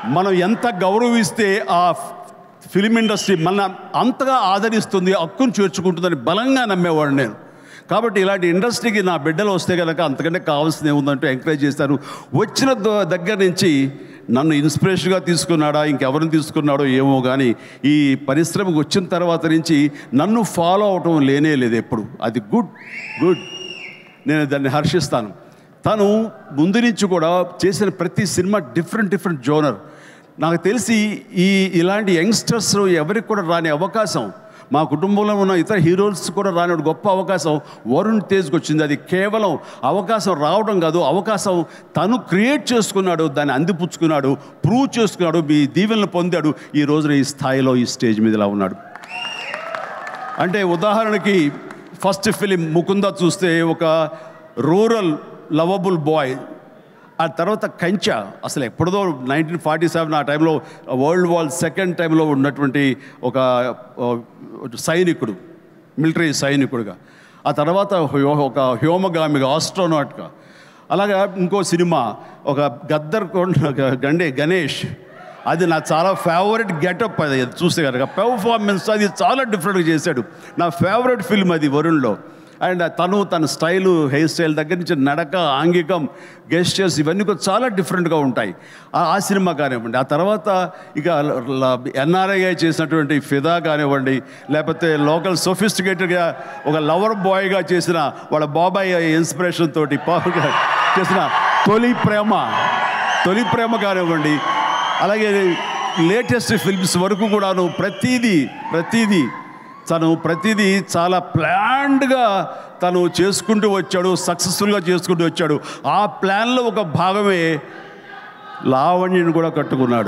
మనం ఎంత గౌరవిస్తే ఆ ఫిలిం ఇండస్ట్రీ మన అంతగా ఆదరిస్తుంది హక్కును చేర్చుకుంటుందని బలంగా నమ్మేవాడు నేను కాబట్టి ఇలాంటి ఇండస్ట్రీకి నా బిడ్డలు వస్తే కనుక అంతకంటే కావాల్సింది ఏముందంటూ ఎంకరేజ్ చేశారు వచ్చిన ద- దగ్గర నుంచి నన్ను ఇన్స్పిరేషన్గా తీసుకున్నాడా ఇంకెవరిని తీసుకున్నాడో ఏమో కానీ ఈ పరిశ్రమకు వచ్చిన తర్వాత నుంచి నన్ను ఫాలో అవటం లేనే లేదు ఎప్పుడు అది గుడ్ గుడ్ నేను దాన్ని హర్షిస్తాను తను ముందు నుంచి కూడా చేసిన ప్రతి సినిమా డిఫరెంట్ డిఫరెంట్ జోనర్ నాకు తెలిసి ఈ ఇలాంటి యంగ్స్టర్స్ ఎవరికి కూడా రాని అవకాశం మా కుటుంబంలో ఉన్న ఇతర హీరోస్ కూడా రాని గొప్ప అవకాశం వరుణ్ తేజ్కి వచ్చింది అది కేవలం అవకాశం రావడం కాదు అవకాశం తను క్రియేట్ చేసుకున్నాడు దాన్ని అందిపుచ్చుకున్నాడు ప్రూవ్ చేసుకున్నాడు మీ దీవెనలు పొందాడు ఈ రోజున ఈ స్థాయిలో ఈ స్టేజ్ మీద ఇలా ఉన్నాడు అంటే ఉదాహరణకి ఫస్ట్ ఫిలిం ముకుంద చూస్తే ఒక రూరల్ లవబుల్ బాయ్ ఆ తర్వాత కంచ అసలు ఎప్పుడుదో నైన్టీన్ ఫార్టీ సెవెన్ ఆ టైంలో వరల్డ్ వార్ సెకండ్ టైంలో ఉన్నటువంటి ఒక ఆ, సైనికుడు మిలిటరీ సైనికుడుగా ఆ తర్వాత హ్యో- ఒక హ్యోమగామిగా ఆస్ట్రోనాట్గా అలాగా ఇంకో సినిమా ఒక గద్దర్ కొండ గండే గణేష్ అది నా చాలా ఫేవరెట్ గెటప్ అది అది చూస్తే కనుక పెర్ఫార్మెన్స్ అది చాలా డిఫరెంట్గా చేశాడు నా ఫేవరెట్ ఫిల్మ్ అది వరుణ్లో అండ్ తను తన స్టైలు హెయిర్ స్టైల్ దగ్గర నుంచి నడక ఆంగికం గెస్టర్స్ ఇవన్నీ కూడా చాలా డిఫరెంట్గా ఉంటాయి ఆ ఆ సినిమా కానివ్వండి ఆ తర్వాత ఇక ఎన్ఆర్ఐ చేసినటువంటి ఫిదా కానివ్వండి లేకపోతే లోకల్ సొఫిస్టికేటెడ్గా ఒక లవర్ బాయ్గా చేసిన వాళ్ళ బాబాయ్ ఇన్స్పిరేషన్ తోటి పావుగా చేసిన తొలి ప్రేమ తొలి ప్రేమ కానివ్వండి అలాగే లేటెస్ట్ ఫిల్మ్స్ వరకు కూడాను ప్రతిదీ ప్రతిదీ తను ప్రతిదీ చాలా ప్లాన్డ్గా తను చేసుకుంటూ వచ్చాడు సక్సెస్ఫుల్గా చేసుకుంటూ వచ్చాడు ఆ ప్లాన్లో ఒక భాగమే లావణ్యను కూడా కట్టుకున్నాడు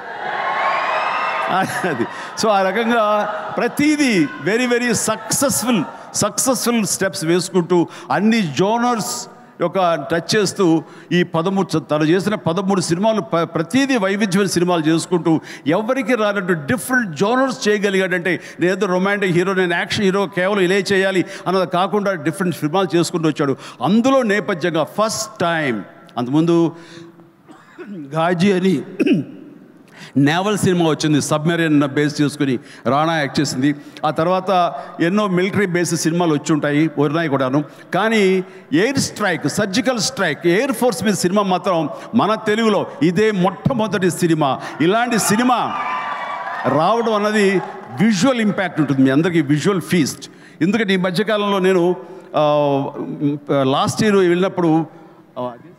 అది సో ఆ రకంగా ప్రతిదీ very very successful successful steps వేసుకుంటూ అన్ని జోనర్స్ యొక్క టచ్ చేస్తూ ఈ పదమూడు తను చేసిన పదమూడు సినిమాలు ప- ప్రతిదీ వైవిధ్యమైన సినిమాలు చేసుకుంటూ ఎవరికి రానట్టు డిఫరెంట్ జోనర్స్ చేయగలిగాడంటే నేను ఏదో రొమాంటిక్ హీరో నేను యాక్షన్ హీరో కేవలం ఇలా చేయాలి అన్నది కాకుండా డిఫరెంట్ సినిమాలు చేసుకుంటూ వచ్చాడు అందులో నేపథ్యంగా ఫస్ట్ టైం అంతకుముందు గాజీ అని నేవల్ సినిమా వచ్చింది సబ్మెరీన్ బేస్ చేసుకుని రాణా యాక్ట్ చేసింది ఆ తర్వాత ఎన్నో మిలిటరీ బేస్ సినిమాలు వచ్చి ఉంటాయి ఉన్నాయి కూడాను కానీ air strike surgical strike air force మీద సినిమా మాత్రం మన తెలుగులో ఇదే మొట్టమొదటి సినిమా ఇలాంటి సినిమా రావడం అన్నది విజువల్ ఇంపాక్ట్ ఉంటుంది మీ అందరికీ విజువల్ ఫీస్ట్ ఎందుకంటే ఈ మధ్యకాలంలో నేను లాస్ట్ ఇయర్ వెళ్ళినప్పుడు ఆ,